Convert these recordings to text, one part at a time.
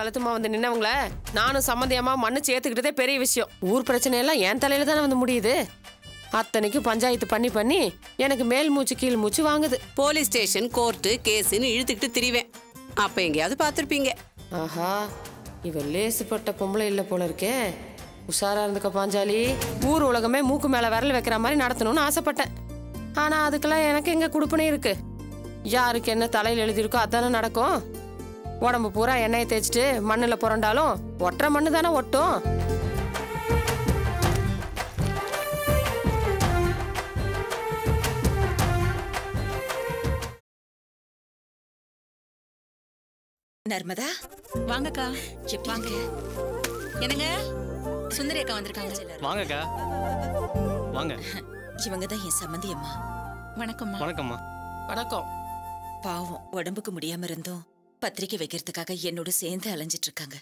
கழுத்துமா வந்து நின்னவங்கள நானும் சம்மந்தியமா மண்ணு சேர்த்துக்கிட்டதே பெரிய விஷயம் ஊர் பிரச்சனையெல்லாம் என் தலையில தானே வந்து முடியுது அத்தனைக்கும் பஞ்சாயத்து பண்ணி பண்ணி எனக்கு மேல் மூச்சு கீழ் மூச்சு வாங்குது போலீஸ் ஸ்டேஷன் கோர்ட்டு கேஸுன்னு இழுத்துக்கிட்டு திரிவேன் அப்ப எங்கேயாவது பார்த்துருப்பீங்க ஆஹா இவ லேசுப்பட்ட பொம்பளை இல்லை போல இருக்கே உஷாரா இருந்துக்க பாஞ்சாலி ஊர் உலகமே மூக்கு மேல விரல் வைக்கிற மாதிரி நடத்தணும்னு ஆசைப்பட்டேன் ஆனா அதுக்கெல்லாம் எனக்கு எங்க குடுப்பனே இருக்கு யாருக்கு என்ன தலையில் எழுதியிருக்கோ அதானே நடக்கும் உடம்பு பூரா எண்ணெயை தேய்ச்சிட்டு மண்ணுல புரண்டாலும் ஒட்டுற மண்ணு தானே ஒட்டும் நர்மதா வாங்கக்கா எப்படி வாங்க இருக்க? என்னங்க சுந்தரி அக்கா வந்திருக்காங்க வாங்கக்கா வாங்க இவங்க தான் என் சம்மந்தி அம்மா வணக்கம்மா வணக்கம்மா வணக்கம் பாவம் உடம்புக்கு முடியாம இருந்தும் பத்திரிக்கை வைக்கிறதுக்காக என்னோட சேர்ந்து அலைஞ்சிட்டு இருக்காங்க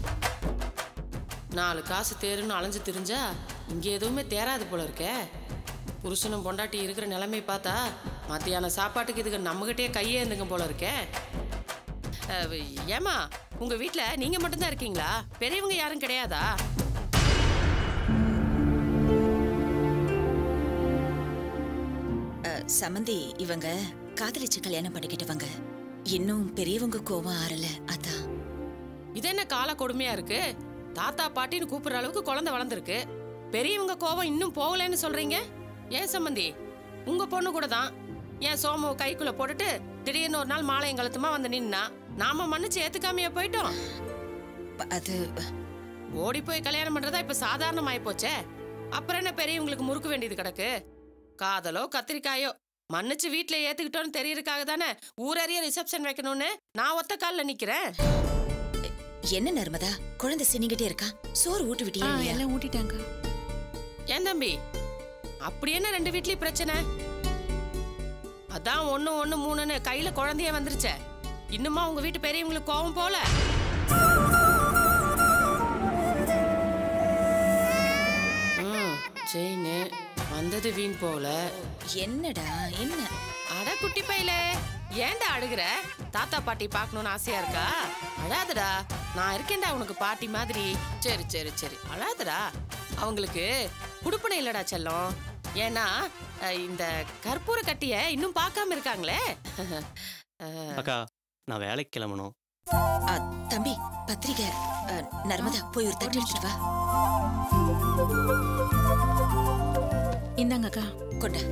நாலு காசு தேருன்னு அலைஞ்சு திரிஞ்சா இங்க எதுவுமே தேராது போல இருக்கே புருஷனும் பொண்டாட்டி இருக்கிற நிலைமை பார்த்தா மத்தியான சாப்பாட்டுக்கு இதுக்கு நம்மகிட்டயே கையேந்துங்க போல இருக்கே அஹ், ஏம்மா உங்க வீட்ல நீங்க மட்டும்தான் இருக்கீங்களா பெரியவங்க யாரும் கிடையாதா அ, சம்மந்தி இவங்க காதலிச்சு கல்யாணம் பண்ணிக்கிட்டவங்க இன்னும் பெரியவங்க கோவம் ஆறல அதான் இது என்ன கால கொடுமையா இருக்கு தாத்தா பாட்டின்னு கூப்பிடுற அளவுக்கு குழந்தை வளர்ந்துருக்கு பெரியவங்க கோவம் இன்னும் போகலைன்னு சொல்றீங்க ஏன் சம்பந்தி உங்க பொண்ணு கூட தான் ஏன் சோமு கைக்குள்ள போட்டுட்டு திடீர்னு ஒரு நாள் மாலை எங்கலத்துமா வந்து நின்னா நாம மன்னிச்சு ஏத்துக்காமையா போயிட்டோம் ப- அது ஓடி போய் கல்யாணம் பண்றதா இப்ப சாதாரணமாயி போச்சே அப்புறம் என்ன பெரியவங்களுக்கு முறுக்க வேண்டியது கிடக்கு காதலோ கத்திரிக்காயோ மன்னிச்சு வீட்ல ஏத்துக்கிட்டோன்னு தெரியறதுக்காக தானே ஊரறிய ரிசப்ஷன் வைக்கணும்னு நான் ஒத்த கால்ல நிக்கிறேன் என்ன நர்மதா குழந்தை சினிங்கிட்டே இருக்கா சோறு ஊட்டு ஆ, விட்டியா இல்லையா? எல்லாம் ஊட்டிட்டாங்க ஏன் தம்பி அப்படி என்ன ரெண்டு வீட்லயும் பிரச்சனை அதான் ஒண்ணு ஒண்ணு மூணுன்னு கையில குழந்தைய வந்துருச்சே இன்னுமா உங்க வீட்டு பெரியவங்களுக்கு கோவம் போல ம் செயின் வந்தது வீண் போல என்னடா என்ன அட குட்டி பையலே ஏன்டா அழுகுற தாத்தா பாட்டி பார்க்கணும்னு ஆசையா இருக்கா அழாதடா நான் இருக்கேன்டா உனக்கு பாட்டி மாதிரி சரி சரி சரி அழாதடா அவங்களுக்கு குடுப்பனை இல்லடா செல்லம் ஏன்னா அஹ், இந்த கற்பூர கட்டிய இன்னும் பார்க்காம இருக்காங்களே அஹ், அக்கா நான் வேலைக்கு கிளம்பணும் அ, தம்பி பத்திரிக்கை அ, நர்மதா போய் ஒரு தட்டு எடுத்துட்டு வா இந்தாங்கக்கா கொண்டா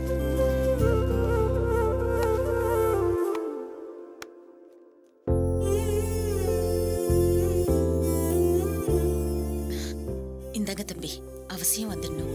இந்தாங்க தம்பி அவசியம் வந்துடணும்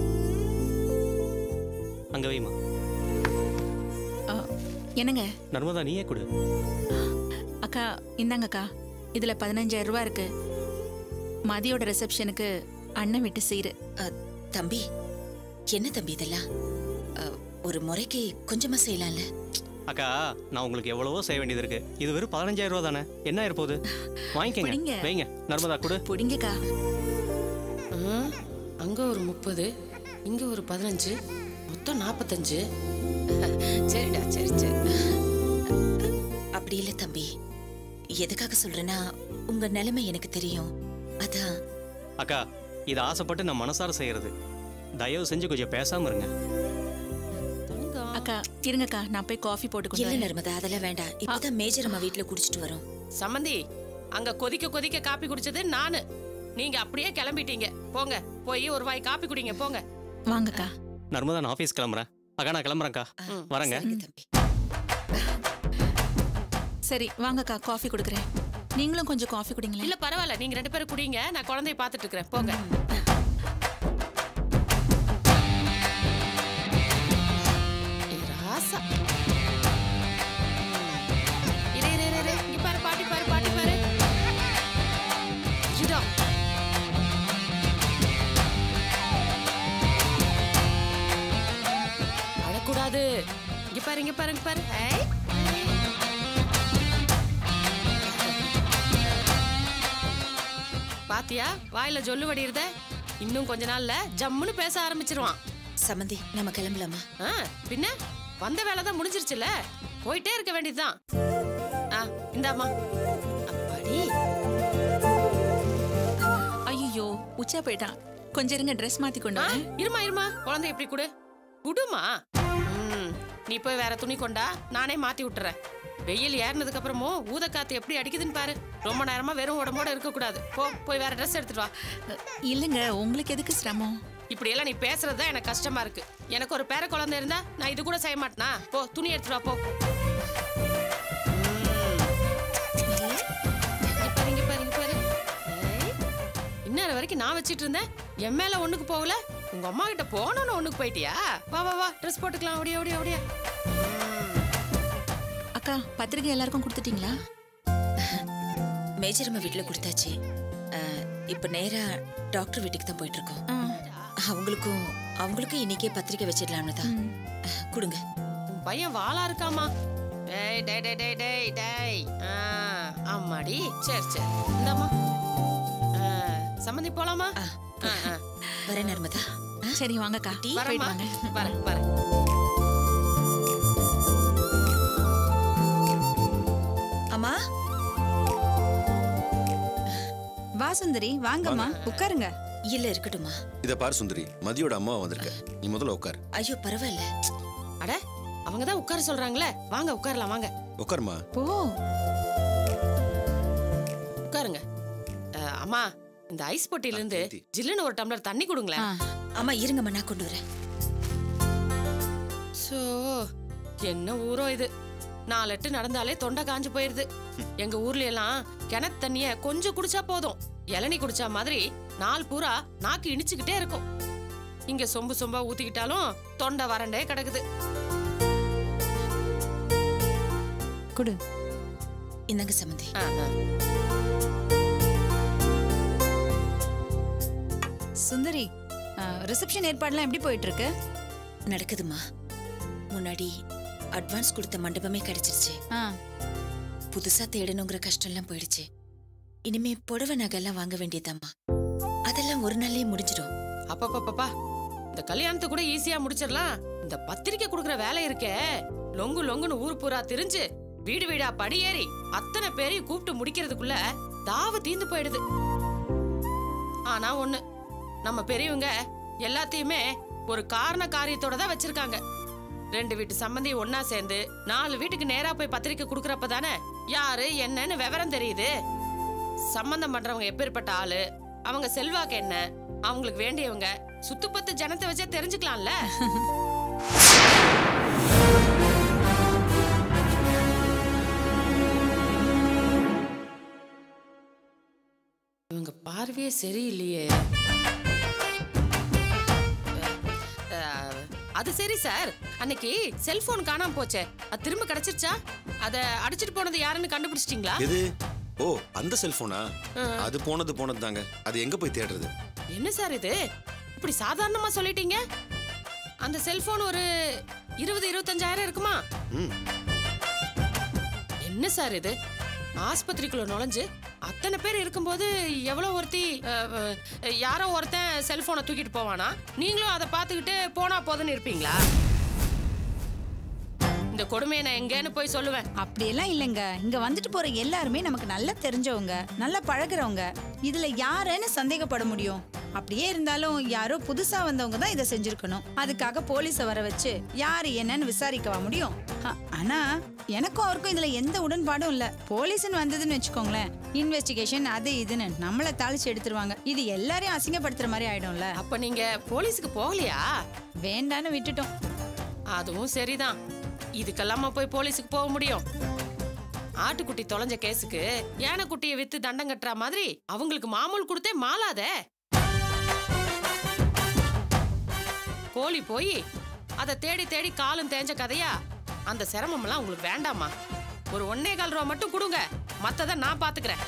அங்க வைமா ஆ, என்னங்க நர்மதா நீயே கொடு அக்கா இந்தாங்கக்கா இதுல பதினஞ்சாயிரம் ரூபாய் இருக்கு மதியோட ரிசப்ஷனுக்கு அண்ணன் விட்டு சீரு அ, தம்பி என்ன தம்பி இதெல்லாம் அ, ஒரு முறைக்கு கொஞ்சமா செய்யலாம்ல அக்கா நான் உங்களுக்கு எவ்வளவோ செய்ய வேண்டியது இருக்கு இது வெறும் பதினஞ்சாயிரம் ரூபா தானே என்ன இருப்போது வாங்கிக்கங்க பிடிங்க. வைங்க நர்மதா கொடு புடிங்கக்கா ம், அங்க ஒரு முப்பது இங்க ஒரு பதினஞ்சு மொத்தம் நாற்பத்தஞ்சு சரிடா சரி சரி அப்படி இல்ல தம்பி எதுக்காக சொல்றேன்னா உங்க நிலைமை எனக்கு தெரியும் அதான் அக்கா இது ஆசைப்பட்டு நான் மனசார செய்யறது தயவு செஞ்சு கொஞ்சம் பேசாம இருங்க தங்கம். அக்கா இருங்கக்கா நான் போய் காஃபி போட்டு கொண்டு இல்ல வரேன். நர்மதா அதெல்லாம் வேண்டாம் இப்பதான் மேஜர் அம்மா வீட்டுல குடிச்சிட்டு வரோம் சம்மந்தி அங்க கொதிக்க கொதிக்க காப்பி குடிச்சது நானு நீங்க அப்படியே கிளம்பிட்டீங்க போங்க போய் ஒரு வாய் காப்பி குடிங்க போங்க வாங்கக்கா நர்மதா நான் ஆஃபீஸ் கிளம்புறேன் அக்கா நான் கிளம்புறேன்க்கா ம். வரேங்க சரிங்க தம்பி சரி வாங்கக்கா காஃபி கொடுக்குறேன் நீங்களும் கொஞ்சம் காஃபி குடிங்களேன் இல்ல பரவாயில்ல நீங்க ரெண்டு பேரும் குடிங்க நான் குழந்தைய பாத்துட்டு இருக்கிறேன் போங்க ஏய், ராசா இரு, இரு, இரு, இரு. இங்க பாரு பாட்டி பாரு பாட்டி பாரு இதோ. அழக்கூடாது இங்க பாரு இங்க பாரு இங்க பாரு ஏய். பாத்தியா வாயில ஜொல்லு வடியிருத இன்னும் கொஞ்ச நாள்ல ஜம்முன்னு பேச ஆரம்பிச்சிருவான் சமந்தி நம்ம கிளம்பலாமா ஆ, பின்ன வந்த வேலை தான் முடிஞ்சிருச்சுல போயிட்டே இருக்க வேண்டியதுதான் ஆ இந்தாம்மா அப்பாடி உச்சா போயிட்டான் கொஞ்சம் இருங்க ட்ரெஸ் மாத்தி கொண்டு ஆ, வரேன் இருமா இருமா குழந்தை எப்படி குடு குடுமா ம், நீ போய் வேற துணி கொண்டா நானே மாத்தி விட்டுறேன் வெயில் ஏறினதுக்கு அப்புறமும் ஊதக்காத்து எப்படி அடிக்குதுன்னு பாரு ரொம்ப நேரமா வெறும் உடம்போட இருக்க கூடாது போ போய் வேற ட்ரெஸ் எடுத்துட்டு வா இல்லைங்க உங்களுக்கு எதுக்கு சிரமம் இப்படி எல்லாம் நீ பேசுறது தான் எனக்கு கஷ்டமா இருக்கு எனக்கு ஒரு பேர குழந்தை இருந்தா நான் இது கூட செய்ய மாட்டேனா போ துணி எடுத்துட்டு வா போ ம். இங்க பாரு, இங்க பாரு, இங்க பாரு. ஏய், இந்நேரம் வரைக்கும் நான் வச்சிட்டு இருந்தேன் என் மேல ஒண்ணுக்கு போகல உங்க அம்மா கிட்ட போனோன்னு ஒண்ணுக்கு போயிட்டியா வா வா வா ட்ரெஸ் போட்டுக்கலாம் அப்படியே அப்படியே அப்படியே அக்கா பத்திரிக்கை எல்லாருக்கும் கொடுத்துட்டீங்களா மேஜர் அம்மா வீட்டுல கொடுத்தாச்சு அஹ், இப்ப நேரா டாக்டர் வீட்டுக்கு தான் போயிட்டு இருக்கோம் ஆ, அவங்களுக்கும் அவங்களுக்கும் இன்னைக்கே பத்திரிக்கை வச்சிடலாம்னு தான் ம். அஹ், கொடுங்க உன் பையன் வாளா இருக்காமா டேய் டேய் டேய் டேய் டேய் டேய் ஆ, ஆமாடி சரி சரி இந்தாம்மா ஆ, சம்மந்தி போலாமா ஆ, ஆ, ஆ. வரேன் நர்மதா ஆ? சரி வாங்கக்கா போயிட்டு வரேம்மா வாங்க வரேன் வரேன் அம்மா வா சுந்தரி வாங்கம்மா உட்காருங்க இல்ல இருக்கட்டுமா இத பாரு சுந்தரி மதியோட அம்மா வந்திருக்க நீ முதல்ல உட்கார் ஐயோ பரவாயில்ல அட அவங்க தான் உட்கார சொல்றாங்களே வாங்க உட்காரலாம் வாங்க உட்காருமா போ உட்காருங்க அஹ், அம்மா இந்த ஐஸ் பொட்டில இருந்து ஆ, தீ. ஜில்லுன்னு ஒரு டம்ளர் தண்ணி கொடுங்களேன் ஆ, அம்மா இருங்கம்மா நான் கொண்டு வரேன் சோ என்ன ஊரோ இது நாலு எட்டு நடந்தாலே தொண்டை காஞ்சு போயிருது எங்க ஊர்ல எல்லாம் கிணத்து தண்ணிய கொஞ்சம் குடிச்சா போதும் இளநீ குடிச்சா மாதிரி நாள் பூரா நாக்கு இனிச்சுக்கிட்டே இருக்கும் இங்க சொம்பு சொம்பா ஊத்திக்கிட்டாலும் தொண்டை வறண்டே கிடக்குது குடு இந்தாங்க சம்மந்தி ஆ, ஆ. சுந்தரி ரிசப்ஷன் ஏற்பாடுலாம் எப்படி போயிட்டு இருக்கு நடக்குதுமா முன்னாடி அட்வான்ஸ் கொடுத்த மண்டபமே கிடைச்சிருச்சு ஆ, புதுசா தேடணுங்கிற கஷ்டம்லாம் போயிடுச்சு இனிமே புடவை நகைலாம் வாங்க வேண்டியதாம்மா அதெல்லாம் ஒரு நாள்லயே முடிஞ்சிடும் அப்பப்பப்பப்பா இந்த கல்யாணத்தை கூட ஈஸியா முடிச்சிடலாம் இந்த பத்திரிக்கை கொடுக்குற வேலை இருக்கே லொங்கு லொங்குன்னு ஊர் பூரா திரிஞ்சு வீடு வீடா படியேறி அத்தனை பேரையும் கூப்பிட்டு முடிக்கிறதுக்குள்ள தாவு தீந்து போயிடுது ஆனா ஒண்ணு நம்ம பெரியவங்க எல்லாத்தையுமே ஒரு காரண காரியத்தோட தான் வச்சிருக்காங்க ரெண்டு வீட்டு சம்பந்தி ஒன்னா சேர்ந்து நாலு வீட்டுக்கு நேரா போய் பத்திரிக்கை கொடுக்கறப்ப தானே யாரு என்னன்னு விவரம் தெரியுது சம்பந்தம் பண்றவங்க எப்பேற்பட்ட ஆளு அவங்க செல்வாக்கு என்ன அவங்களுக்கு வேண்டியவங்க சுத்துப்பத்து ஜனத்தை வச்சே தெரிஞ்சுக்கலாம்ல இவங்க பார்வையே சரியில்லையே அஹ், அது சரி சார் அன்னைக்கு செல்போன் காணாம போச்சே அது திரும்ப கிடைச்சிருச்சா அத அடிச்சிட்டு போனது யாருன்னு கண்டுபிடிச்சிட்டீங்களா எது ஓ அந்த செல்போனா அது போனது போனது தாங்க அது எங்க போய் தேடுறது என்ன சார் இது இப்படி சாதாரணமா சொல்லிட்டீங்க அந்த செல்போன் ஒரு இருபது இருபத்தஞ்சாயிரம் இருக்குமா ம் என்ன சார் இது ஆஸ்பத்திரிக்குள்ள நுழைஞ்சு அத்தனை பேர் இருக்கும்போது எவ்வளோ ஒருத்தி அஹ், அஹ், யாரோ ஒருத்தன் செல்போனை தூக்கிட்டு போவானா நீங்களும் அதை பார்த்துக்கிட்டு போனா போதுன்னு இருப்பீங்களா இந்த கொடுமையை நான் எங்கேன்னு போய் சொல்லுவேன் அப்படியெல்லாம் இல்லைங்க இங்க வந்துட்டு போற எல்லாருமே நமக்கு நல்லா தெரிஞ்சவங்க நல்லா பழகுறவங்க இதுல யாருன்னு சந்தேகப்பட முடியும் அப்படியே இருந்தாலும் யாரோ புதுசா வந்தவங்க தான் இதை செஞ்சிருக்கணும் அதுக்காக போலீஸை வர வச்சு யாரு என்னன்னு விசாரிக்கவா முடியும் அ- ஆனா எனக்கும் அவருக்கும் இதுல எந்த உடன்பாடும் இல்ல போலீஸ்னு வந்ததுன்னு வச்சுக்கோங்களேன் இன்வெஸ்டிகேஷன் அது இதுன்னு நம்மள தாளிச்சு எடுத்துருவாங்க இது எல்லாரையும் அசிங்கப்படுத்துற மாதிரி ஆயிடும்ல அப்ப நீங்க போலீஸுக்கு போகலையா வேண்டான்னு விட்டுட்டோம் அதுவும் சரிதான் இதுக்கெல்லாமா போய் போலீஸுக்கு போக முடியும் ஆட்டுக்குட்டி தொலைஞ்ச கேஸுக்கு யானைக்குட்டியை வித்து தண்டம் கட்டுற மாதிரி அவங்களுக்கு மாமூல் கொடுத்தே மாலாதே கோழி போய் அதை தேடி தேடி காலும் தேஞ்ச கதையா அந்த சிரமம்லாம் உங்களுக்கு வேண்டாமா ஒரு ஒன்னே கால் ரூபா மட்டும் கொடுங்க மத்தத நான் பாத்துக்கிறேன்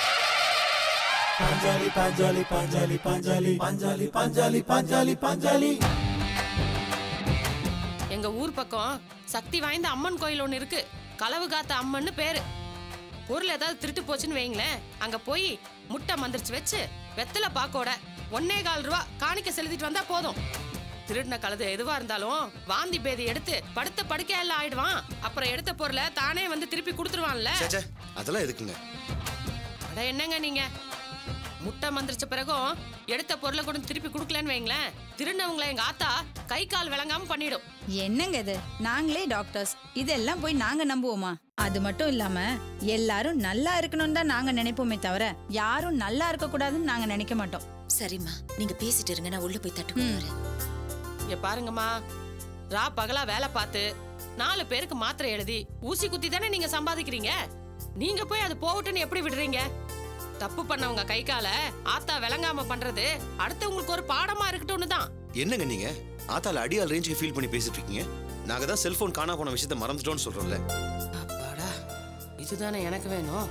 எங்க ஊர் பக்கம் சக்தி வாய்ந்த அம்மன் கோயில் ஒண்ணு இருக்கு களவு காத்த அம்மன்னு பேரு பொருள் ஏதாவது திருட்டு போச்சுன்னு வைங்களேன் அங்க போய் முட்டை மந்திரிச்சு வச்சு வெத்தலை பாக்கோட ஒன்னே கால் ரூபா காணிக்க செலுத்திட்டு வந்தா போதும் திருடின கழுது எதுவா இருந்தாலும் வாந்தி பேதி எடுத்து படுத்த படுக்கையில ஆயிடுவான் அப்புறம் எடுத்த பொருளை தானே வந்து திருப்பி கொடுத்துருவான்ல ச்சே, ச்சே அதெல்லாம் எதுக்குங்க அட என்னங்க நீங்க முட்டை மந்திரிச்ச பிறகும் எடுத்த பொருளை கூட திருப்பி கொடுக்கலன்னு வைங்களேன் திருநவங்கள எங்க ஆத்தா கை கால் விளங்காம பண்ணிடும் என்னங்க இது நாங்களே டாக்டர்ஸ் இதெல்லாம் போய் நாங்க நம்புவோமா அது மட்டும் இல்லாம எல்லாரும் நல்லா இருக்கணும்னு தான் நாங்க நினைப்போமே தவிர யாரும் நல்லா இருக்க கூடாதுன்னு நாங்க நினைக்க மாட்டோம் சரிம்மா நீங்க பேசிட்டு இருங்க நான் உள்ள போய் தட்டு கொண்டு வரேன் இங்க பாருங்கம்மா ரா பகலா வேலை பார்த்து நாலு பேருக்கு மாத்திரை எழுதி ஊசி குத்தி தானே நீங்க சம்பாதிக்கிறீங்க நீங்க போய் அது போகட்டுன்னு எப்படி விடுறீங்க தப்பு பண்ணவங்க கை கால ஆத்தா விளங்காம பண்றது அடுத்தவங்களுக்கு ஒரு பாடமா இருக்கட்டும்னு தான் என்னங்க நீங்க ஆத்தால அடியால் ரேஞ்சுக்கு ஃபீல் பண்ணி பேசிட்டு இருக்கீங்க நாங்க தான் செல்போன் காணா போன விஷயத்த மறந்துட்டோம்னு சொல்றோம்ல அப்பாடா இதுதானே எனக்கு வேணும்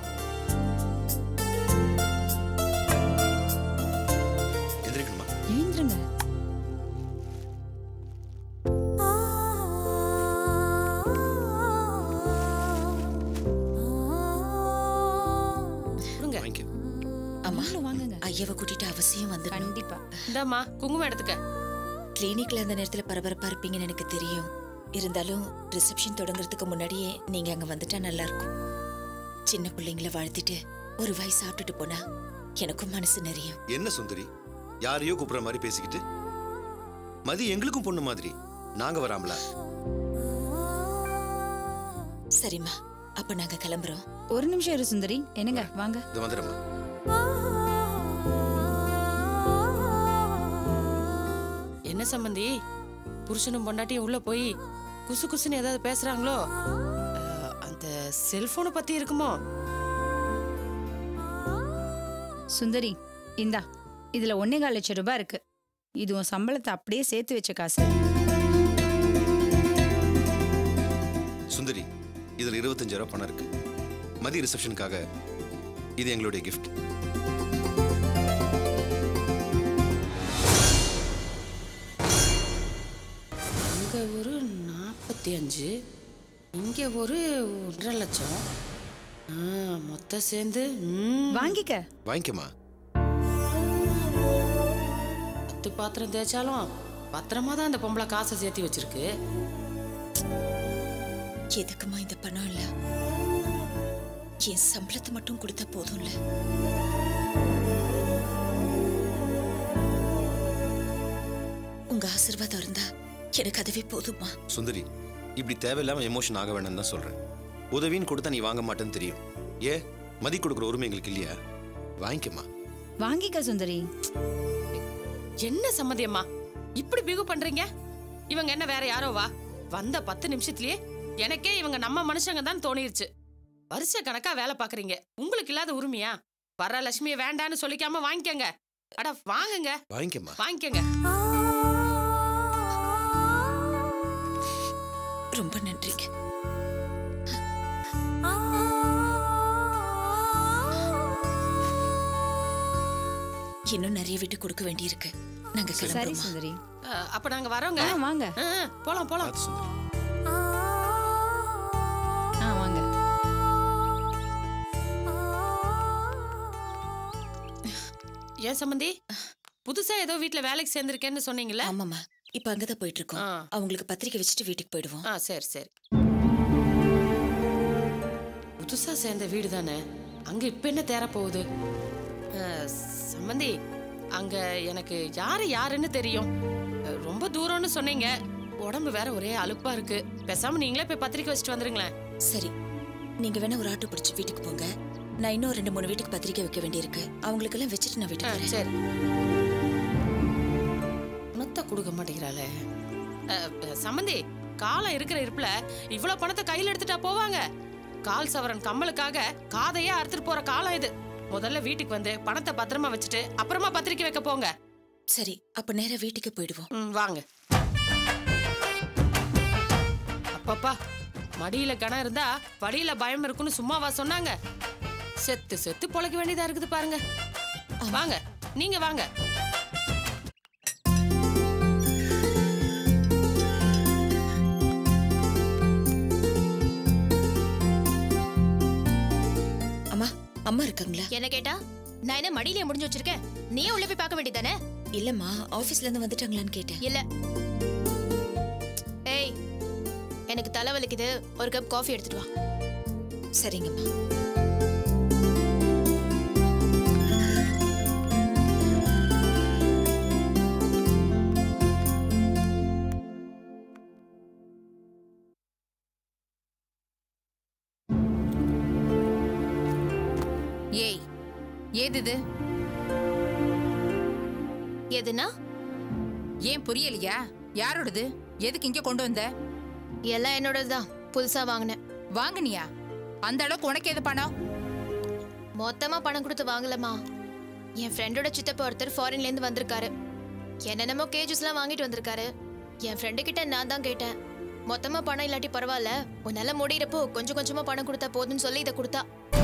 எந்திரிக்கணுமா எழுந்துருங்க கொடுங்க வாங்கிக்க அம்மா நீங்களும் வாங்குங்க ஐயாவை கூட்டிட்டு அவசியம் வந்து கண்டிப்பா இந்தாம்மா குங்குமம் எடுத்துக்க கிளினிக்ல அந்த நேரத்துல பரபரப்பா இருப்பீங்கன்னு எனக்கு தெரியும் இருந்தாலும் ரிசப்ஷன் தொடங்குறதுக்கு முன்னாடியே நீங்க அங்க வந்துட்டா நல்லா இருக்கும் சின்ன பிள்ளைங்கள வாழ்த்திட்டு ஒரு வாய் சாப்பிட்டுட்டு போனா எனக்கும் மனசு நிறையும் என்ன சுந்தரி யாரையோ கூப்பிடுற மாதிரி பேசிக்கிட்டு மதி எங்களுக்கும் பொண்ணு மாதிரி நாங்க வராமலா சரிம்மா அப்ப நாங்க கிளம்புறோம் ஒரு நிமிஷம் இரு சுந்தரி என்னங்க வாங்க இது வந்துடுமா என்ன சம்பந்தி புருஷனும் பொண்டாட்டியும் உள்ள போய் குசு குசுன்னு ஏதாவது பேசுறாங்களோ அஹ், அந்த செல்போனை பத்தி இருக்குமோ சுந்தரி இந்தா இதுல ஒன்னே கால் லட்சம் ரூபாய் இருக்கு இது உன் சம்பளத்தை அப்படியே சேர்த்து வச்ச காசு சுந்தரி இதுல இருபத்தஞ்சாயிரம் ரூபாய் பணம் இருக்கு மதி ரிசப்ஷனுக்காக இது எங்களுடைய கிஃப்ட் அங்க ஒரு நாற்பத்தி அஞ்சு இங்க ஒரு ஒன்றரை லட்சம் ஆ, மொத்தம் சேர்ந்து ம், வாங்கிக்க வாங்கிக்கமா பத்து பாத்திரம் தேய்ச்சாலும் பத்திரமா தான் அந்த பொம்பளை காசை சேர்த்து வச்சிருக்கு எதுக்குமா இந்த பணம் இல்ல என் சம்பளத்தை மட்டும் கொடுத்தா போதும்ல உங்க ஆசீர்வாதம் இருந்தா எனக்கு அதுவே போதுமா சுந்தரி இப்படி தேவையில்லாம எமோஷன் ஆக வேண்டாம்னு தான் சொல்றேன் உதவின்னு கொடுத்தா நீ வாங்க மாட்டேன்னு தெரியும் ஏ மதி கொடுக்குற உரிமை எங்களுக்கு இல்லையா வாங்கிக்கமா வாங்கிக்க சுந்தரி என்ன சம்மதியம்மா இப்படி பிகு பண்றீங்க இவங்க என்ன வேற யாரோ வா வந்த பத்து நிமிஷத்துலயே எனக்கே இவங்க நம்ம மனுஷங்க தான் தோணிருச்சு வருஷ கணக்கா வேலை பாக்குறீங்க உங்களுக்கு இல்லாத உரிமையா வர லட்சுமியை வேண்டான்னு சொல்லிக்காம வாங்கிக்கங்க அட வாங்குங்க வாங்கிக்கமா வாங்கிக்கங்க ரொம்ப நன்றிங்க இன்னும் நிறைய விட்டு கொடுக்க வேண்டியிருக்கு நாங்க சரி கிளம்புறோமா சுந்தரி அஹ், அப்ப நாங்க வரோங்க ஆ வாங்க அஹ், போலாம் போலாம் பார்த்து சுந்தரி ஆ வாங்க ஏன் சம்மந்தி புதுசா ஏதோ வீட்ல வேலைக்கு சேர்ந்திருக்கேன்னு சொன்னீங்கல்ல ஆமாமா இப்ப அங்கதான் போயிட்டு இருக்கோம் ஆ. அவங்களுக்கு பத்திரிக்கை வச்சுட்டு வீட்டுக்கு போயிடுவோம் ஆ சரி சரி புதுசா சேர்ந்த வீடு தானே அங்க இப்ப என்ன தேர போகுது அஹ், சம்மந்தி அங்க எனக்கு யாரு யாருன்னு தெரியும் அஹ், ரொம்ப தூரம்னு சொன்னீங்க உடம்பு வேற ஒரே அலுப்பா இருக்கு பேசாம நீங்களே போய் பத்திரிக்கை வச்சுட்டு வந்துருங்களேன் சரி நீங்க வேணா ஒரு ஆட்டோ பிடிச்சு வீட்டுக்கு போங்க நான் இன்னும் ரெண்டு மூணு வீட்டுக்கு பத்திரிக்கை வைக்க வேண்டியிருக்கு அவங்களுக்கெல்லாம் வச்சுட்டு நான் ஆ, வீட்டுக்கு வரேன் சரி பணத்தை கொடுக்க மாட்டேங்கிறாளே அஹ், அஹ், சம்மந்தி காலம் இருக்கிற இருப்புல இவ்வளவு பணத்தை கையில எடுத்துட்டா போவாங்க கால் சவரன் கம்மலுக்காக காதையே அறுத்துட்டு போற காலம் இது முதல்ல வீட்டுக்கு வந்து பணத்தை பத்திரமா வச்சுட்டு அப்புறமா பத்திரிக்கை வைக்க போங்க சரி அப்ப நேரா வீட்டுக்கு போயிடுவோம் ம், வாங்க அப்பப்பா மடியில கணம் இருந்தா வடியில பயம் இருக்குன்னு சும்மாவா சொன்னாங்க செத்து செத்து பொழைக்க வேண்டியதா இருக்குது பாருங்க வாங்க நீங்க வாங்க அம்மா அம்மா இருக்காங்களா என்ன கேட்டா நான் என்ன மடியிலே முடிஞ்சு வச்சிருக்கேன் நீயே உள்ள போய் பார்க்க வேண்டியதானே இல்லம்மா ஆபீஸ்ல இருந்து வந்துட்டாங்களான்னு கேட்டேன் இல்ல ஏய் எனக்கு தலை வலிக்குது ஒரு கப் காஃபி எடுத்துட்டு வா சரிங்கம்மா ஏது இது எதுனா ஏன் புரியலையா யாரோடது எதுக்கு இங்க கொண்டு வந்த எல்லாம் என்னோடது தான் புதுசா வாங்கினேன் வாங்குனியா அந்த அளவுக்கு உனக்கு எது பணம் மொத்தமா பணம் கொடுத்து வாங்கலமா என் ஃப்ரெண்டோட சித்தப்பா ஒருத்தர் ஃபாரின்ல இருந்து வந்திருக்காரு என்னென்னமோ கேஜஸ்லாம் வாங்கிட்டு வந்திருக்காரு என் ஃப்ரெண்டு கிட்ட நான் தான் கேட்டேன் மொத்தமா பணம் இல்லாட்டி பரவாயில்ல உன்னால முடியிறப்போ கொஞ்சம் கொஞ்சமா பணம் கொடுத்தா போதும்னு சொல்லி இதை கொடுத்தா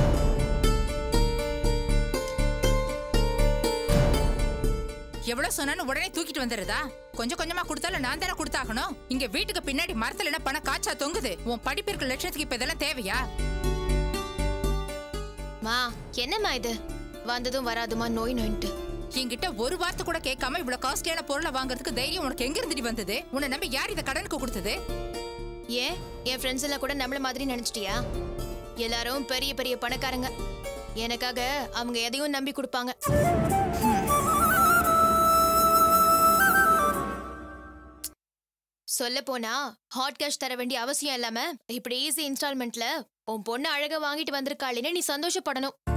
எவ்வளவு சொன்னாலும் உடனே தூக்கிட்டு வந்துடுறதா கொஞ்சம் கொஞ்சமா கொடுத்தாலும் நான் தானே கொடுத்தாகணும் இங்க வீட்டுக்கு பின்னாடி மரத்துல என்ன பணம் காய்ச்சா தொங்குது உன் படிப்பிற்கு லட்சத்துக்கு இப்ப இதெல்லாம் தேவையா மா என்னம்மா இது வந்ததும் வராதுமா நோய் நோயின்ட்டு என்கிட்ட ஒரு வார்த்தை கூட கேட்காம இவ்வளவு காஸ்ட்லியான பொருளை வாங்குறதுக்கு தைரியம் உனக்கு எங்க இருந்துட்டு வந்தது உன்னை நம்பி யார் இதை கடனுக்கு கொடுத்தது ஏன் என் ஃப்ரெண்ட்ஸ் எல்லாம் கூட நம்மள மாதிரி நினைச்சிட்டியா எல்லாரும் பெரிய பெரிய பணக்காரங்க எனக்காக அவங்க எதையும் நம்பி கொடுப்பாங்க சொல்ல போனா ஹாட் கேஷ் தர வேண்டிய அவசியம் இல்லாம இப்படி ஈஸி இன்ஸ்டால்மெண்ட்ல உன் பொண்ணு அழகா வாங்கிட்டு வந்திருக்காளேன்னு நீ சந்தோஷப்படணும்